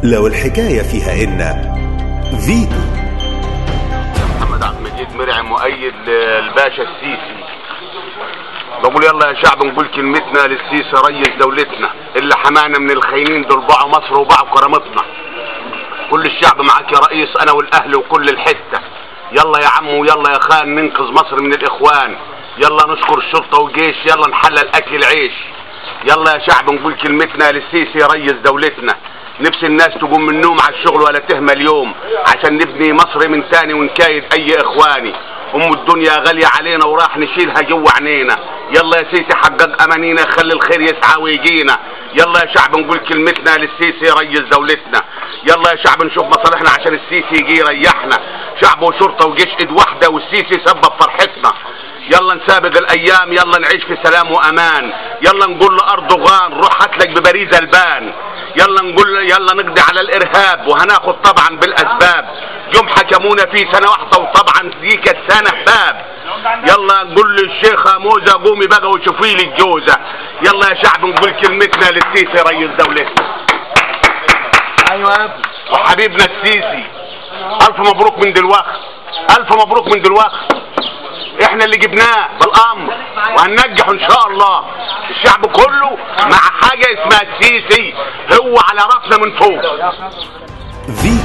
لو الحكاية فيها إن فيتو محمد عبد المجيد مرعي مؤيد للباشا السيسي بقول يلا يا شعب نقول كلمتنا للسيسي ريس دولتنا اللي حمانا من الخاينين دول باعوا مصر وباعوا كرامتنا كل الشعب معاك يا رئيس انا والاهل وكل الحته يلا يا عم ويلا يا خان ننقذ مصر من الاخوان يلا نشكر الشرطه والجيش يلا نحلل اكل عيش يلا يا شعب نقول كلمتنا للسيسي ريس دولتنا نفس الناس تقوم من النوم على الشغل ولا تهمل يوم عشان نبني مصر من تاني ونكايد اي اخواني ام الدنيا غالية علينا وراح نشيلها جوا عينينا يلا يا سيسي حقق امانينا خلي الخير يسعى ويجينا يلا يا شعب نقول كلمتنا للسيسي ريس دولتنا يلا يا شعب نشوف مصالحنا عشان السيسي يجي يريحنا شعب وشرطة وجيش ايد واحدة والسيسي سبب فرحتنا يلا نسابق الايام يلا نعيش في سلام وامان يلا نقول لاردوغان روح هاتلك بباريس البان يلا نقول يلا نقضي على الارهاب وهناخد طبعا بالاسباب يوم حكمونا فيه سنه واحده وطبعا دي كانت سنه باب يلا نقول للشيخه موزه قومي بقى وشوفي لي الجوزه يلا يا شعب نقول كلمتنا للسيسي رئيس دولتنا ايوه وحبيبنا السيسي الف مبروك من دلوقتي الف مبروك من دلوقتي احنا اللي جبناه بالامر وهننجحه ان شاء الله الشعب كله مع حاجه اسمها السيسي هو على راسنا من فوق فيتو